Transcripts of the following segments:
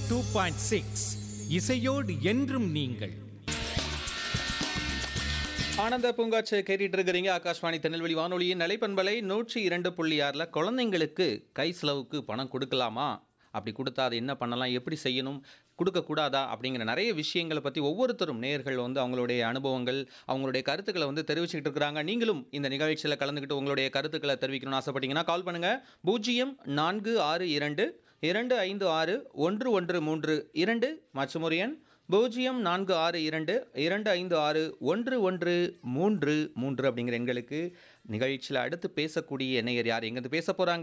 Two point six இசையோடு என்றும் நீங்கள் ஆனந்த பூங்காட்சி கேட்டுட்டு இருக்கிறீங்க ஆகாஷ்வாணி திருநெல்வேலி வானொலியின் நிலைப்பண்பலை நூற்றி இரண்டு புள்ளி ஆறில் குழந்தைங்களுக்கு கை செலவுக்கு பணம் கொடுக்கலாமா அப்படி கொடுத்தா அது என்ன பண்ணலாம் எப்படி செய்யணும் கொடுக்கக்கூடாதா அப்படிங்கிற நிறைய விஷயங்களை பற்றி ஒவ்வொருத்தரும் நேயர்கள் வந்து அவங்களுடைய அனுபவங்கள் அவங்களுடைய கருத்துக்களை வந்து தெரிவிச்சுக்கிட்டு இருக்கிறாங்க நீங்களும் இந்த நிகழ்ச்சியில் கலந்துக்கிட்டு உங்களுடைய கருத்துக்களை தெரிவிக்கணும்னு ஆசைப்பட்டீங்கன்னா கால் பண்ணுங்கள் பூஜ்ஜியம் நான்கு ஆறு இரண்டு இரண்டு ஐந்து ஆறு ஒன்று ஒன்று மூன்று இரண்டு மற்றும் ஒரு எண் பூஜ்ஜியம் நான்கு ஆறு இரண்டு இரண்டு ஐந்து ஆறு ஒன்று ஒன்று மூன்று மூன்று அப்படிங்கிற எண்களுக்கு நிகழ்ச்சியில் அடுத்து பேசக்கூடிய நேயர் யார் எங்கேருந்து பேச போகிறாங்க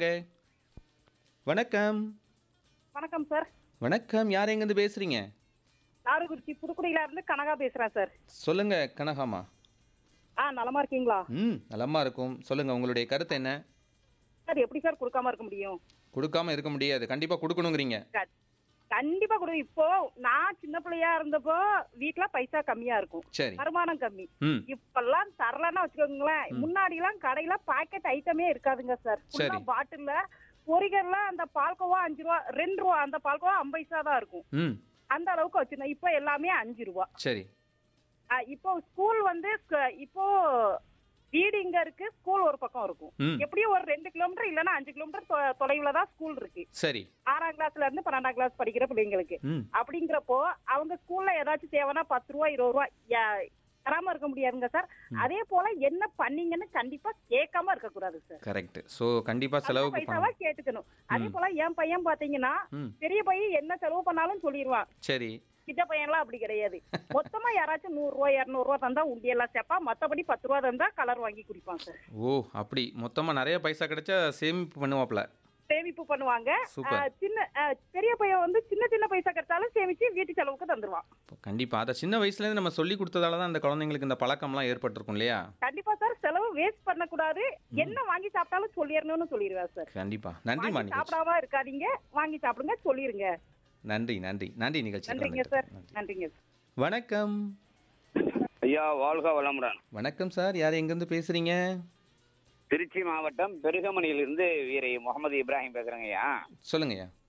வணக்கம் வணக்கம் சார் வணக்கம் யார் எங்கேருந்து பேசுகிறீங்க நாடுகுறிச்சி புதுக்குடியில இருந்து கனகா பேசுறேன் சார் சொல்லுங்க கனகாமா ஆ நலமா இருக்கீங்களா ம் நலமா இருக்கும் சொல்லுங்க உங்களுடைய கருத்து என்ன சார் எப்படி சார் கொடுக்காம இருக்க முடியும் கொடுக்காம இருக்க முடியாது கண்டிப்பாக கொடுக்கணுங்கிறீங்க க- கண்டிப்பா கொடு இப்போ நான் சின்ன பிள்ளையா இருந்தப்போ வீட்ல பைசா கம்மியா இருக்கும் சரி வருமானம் கம்மி ம் இப்பெல்லாம் தரலன்னா வச்சுக்கோங்களேன் முன்னாடி எல்லாம் கடையில பாக்கெட் ஐட்டமே இருக்காதுங்க சார் சரி. பாட்டில்ல பொரிகள்ல அந்த பால்கோவா அஞ்சு ரூபா ரெண்டு ரூபா அந்த பால்கோவா ஐம்பது பைசா தான் இருக்கும் ம் அந்த அளவுக்கு வச்சிருந்தோம் இப்போ எல்லாமே அஞ்சு ரூபா சரி ஆ, இப்போ ஸ்கூல் வந்து ஸ்க- இப்போ வீடு இங்க இருக்கு ஸ்கூல் ஒரு பக்கம் இருக்கும் ம் எப்படியும் ஒரு ரெண்டு கிலோமீட்டர் இல்லைன்னா அஞ்சு கிலோமீட்டர் தொ- தொலைவுல தான் ஸ்கூல் இருக்கு சரி ஆறாம் கிளாஸ்ல இருந்து பன்னெண்டாம் கிளாஸ் படிக்கிற பிள்ளைங்களுக்கு ம் அப்படிங்கிறப்போ அவங்க ஸ்கூல்ல ஏதாச்சும் தேவைன்னா பத்து ரூபா இருபது ரூபா யா- தராம இருக்க முடியாதுங்க சார் அதே போல என்ன பண்ணீங்கன்னு கண்டிப்பா கேட்காம இருக்க கூடாது சார் கரெக்ட் ஸோ கண்டிப்பாக அந்த செலவுக்கு பைசாவா பணம் கேட்டுக்கணும் அதே போல என் பையன் பாத்தீங்கன்னா ம் பெரிய பையன் என்ன செலவு பண்ணாலும் சொல்லிடுவான் சரி சின்ன பையன்லாம் அப்படி கிடையாது மொத்தமா யாராச்சும் நூறு ரூபா இருநூறு ரூபா தந்தா உண்டியெல்லாம் சேர்ப்பா மத்தபடி பத்து ரூபா தந்தா கலர் வாங்கி குடிப்பான் சார் ஓ அப்படி மொத்தமாக நிறைய பைசா கிடைச்சா சேமிப்பு பண்ணுவாப்ல சேமிப்பு பண்ணுவாங்க சூப்பர். ஆஹ் சின்ன ஆஹ் பெரிய பையன் வந்து சின்ன சின்ன பைசா கிடைச்சாலும் சேமிச்சு வீட்டு செலவுக்கு தந்துருவான் கண்டிப்பாக அதை சின்ன வயசுலேருந்து நம்ம சொல்லி கொடுத்ததால தான் அந்த குழந்தைங்களுக்கு இந்த பழக்கம்லாம் ஏற்பட்டிருக்கும் இல்லையா கண்டிப்பா சார் செலவு வேஸ்ட் பண்ணக்கூடாது என்ன வாங்கி சாப்பிட்டாலும் சொல்லிடணும்னு சொல்லிடுவேன் சார் கண்டிப்பாக நன்றி வாங்கி நிகழ்ச்சி சாப்பிடாம இருக்காதீங்க வாங்கி சாப்பிடுங்க சொல்லிருங்க நன்றி நன்றி நன்றி நிகழ்ச்சி நன்றிங்க சார் நன்றிங்க வணக்கம் ஐயா வாழ்க வளமுடன் வணக்கம் சார் யார் எங்கேருந்து பேசுகிறீங்க திருச்சி மாவட்டம் பெருகமணியிலிருந்து வீரை முகமது இப்ராஹிம் பேசுறேங்க ஐயா சொல்லுங்கய்யா